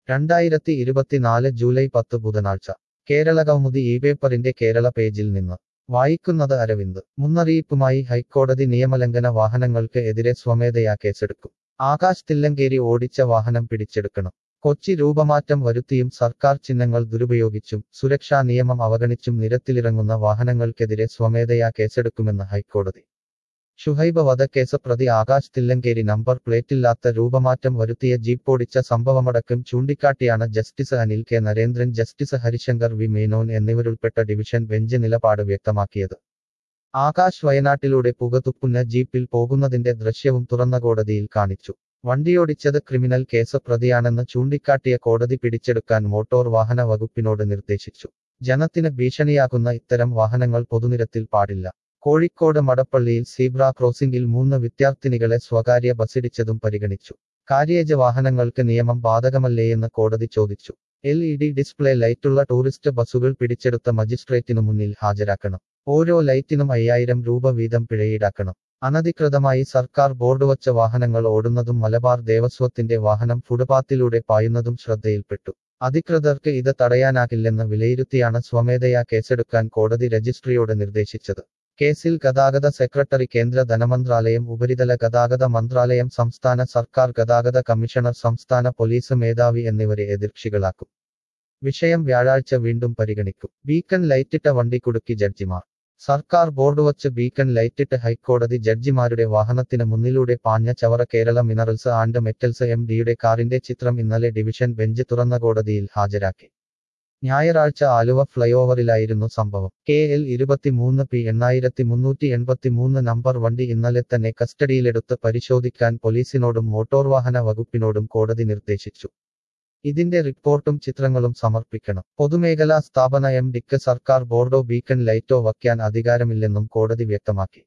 രണ്ടായിരത്തി ഇരുപത്തിനാല് ജൂലൈ പത്ത് ബുധനാഴ്ച കേരള കൗമുദി ഈ പേപ്പറിന്റെ കേരള പേജിൽ നിന്ന് വായിക്കുന്നത് അരവിന്ദ് മുന്നറിയിപ്പുമായി ഹൈക്കോടതി നിയമലംഘന വാഹനങ്ങൾക്ക് എതിരെ സ്വമേധയാ കേസെടുക്കും ആകാശ് തില്ലങ്കേരി ഓടിച്ച വാഹനം പിടിച്ചെടുക്കണം കൊച്ചി രൂപമാറ്റം വരുത്തിയും സർക്കാർ ചിഹ്നങ്ങൾ ദുരുപയോഗിച്ചും സുരക്ഷാ നിയമം അവഗണിച്ചും നിരത്തിലിറങ്ങുന്ന വാഹനങ്ങൾക്കെതിരെ സ്വമേധയാ കേസെടുക്കുമെന്ന് ഹൈക്കോടതി ഷുഹൈബ് വധക്കേസ് പ്രതി ആകാശ് തില്ലങ്കേരി നമ്പർ പ്ലേറ്റില്ലാത്ത രൂപമാറ്റം വരുത്തിയ ജീപ്പോടിച്ച സംഭവമടക്കം ചൂണ്ടിക്കാട്ടിയാണ് justice Anil K Narendran justice Harishankar V Menon എന്നിവരുൾപ്പെട്ട ഡിവിഷൻ ബെഞ്ച് നിലപാട് വ്യക്തമാക്കിയത് ആകാശ് വയനാട്ടിലൂടെ പുകതുപ്പുന്ന ജീപ്പിൽ പോകുന്നതിന്റെ ദൃശ്യവും തുറന്ന കോടതിയിൽ കാണിച്ചു വണ്ടിയോടിച്ചത് ക്രിമിനൽ കേസ് പ്രതിയാണെന്ന് ചൂണ്ടിക്കാട്ടിയ കോടതി പിടിച്ചെടുക്കാൻ മോട്ടോർ വാഹന വകുപ്പിനോട് നിർദ്ദേശിച്ചു ജനത്തിന് ഭീഷണിയാകുന്ന ഇത്തരം വാഹനങ്ങൾ പൊതുനിരത്തിൽ പാടില്ല കോഴിക്കോട് മടപ്പള്ളിയിൽ സീബ്ര ക്രോസിംഗിൽ മൂന്ന് വിദ്യാർത്ഥിനികളെ സ്വകാര്യ ബസ്സിടിച്ചതും പരിഗണിച്ചു കാരിയേജ് വാഹനങ്ങൾക്ക് നിയമം ബാധകമല്ലേയെന്ന് കോടതി ചോദിച്ചു എൽ ഇ ഡി ഡിസ്പ്ലേ ലൈറ്റുള്ള ടൂറിസ്റ്റ് ബസ്സുകൾ പിടിച്ചെടുത്ത മജിസ്ട്രേറ്റിനു മുന്നിൽ ഹാജരാക്കണം ഓരോ ലൈറ്റിനും അയ്യായിരം രൂപ വീതം പിഴയീടാക്കണം അനധികൃതമായി സർക്കാർ ബോർഡ് വച്ച വാഹനങ്ങൾ ഓടുന്നതും മലബാർ ദേവസ്വത്തിന്റെ വാഹനം ഫുട്പാത്തിലൂടെ പായുന്നതും ശ്രദ്ധയിൽപ്പെട്ടു അധികൃതർക്ക് ഇത് തടയാനാകില്ലെന്ന് വിലയിരുത്തിയാണ് സ്വമേധയാ കേസെടുക്കാൻ കോടതി രജിസ്ട്രിയോട് നിർദ്ദേശിച്ചത് കേസിൽ ഗതാഗത സെക്രട്ടറി കേന്ദ്ര ധനമന്ത്രാലയം ഉപരിതല ഗതാഗത മന്ത്രാലയം സംസ്ഥാന സർക്കാർ ഗതാഗത കമ്മീഷണർ സംസ്ഥാന പോലീസ് മേധാവി എന്നിവരെ എതിർക്ഷികളാക്കും വിഷയം വ്യാഴാഴ്ച വീണ്ടും പരിഗണിക്കും ബീക്കൺ ലൈറ്റിട്ട വണ്ടി കുടുക്കി ജഡ്ജിമാർ സർക്കാർ ബോർഡ് വച്ച് ബീക്കൺ ലൈറ്റിട്ട് ഹൈക്കോടതി ജഡ്ജിമാരുടെ വാഹനത്തിന് മുന്നിലൂടെ പാഞ്ഞ Chavara Kerala minerals and metals M ഡിയുടെ കാറിന്റെ ചിത്രം ഇന്നലെ ഡിവിഷൻ ബെഞ്ച് തുറന്ന കോടതിയിൽ ഹാജരാക്കി ഞായറാഴ്ച ആലുവ ഫ്ലൈഓവറിലായിരുന്നു സംഭവം കെ എൽ ഇരുപത്തിമൂന്ന് പി എണ്ണായിരത്തി മുന്നൂറ്റി എൺപത്തിമൂന്ന് നമ്പർ വണ്ടി ഇന്നലെ തന്നെ കസ്റ്റഡിയിലെടുത്ത് പരിശോധിക്കാൻ പോലീസിനോടും മോട്ടോർ വാഹന വകുപ്പിനോടും കോടതി നിർദ്ദേശിച്ചു ഇതിന്റെ റിപ്പോർട്ടും ചിത്രങ്ങളും സമർപ്പിക്കണം പൊതുമേഖലാ സ്ഥാപന എം ഡിക്ക് സർക്കാർ ബോർഡോ ബീക്കൺ ലൈറ്റോ വയ്ക്കാൻ അധികാരമില്ലെന്നും കോടതി വ്യക്തമാക്കി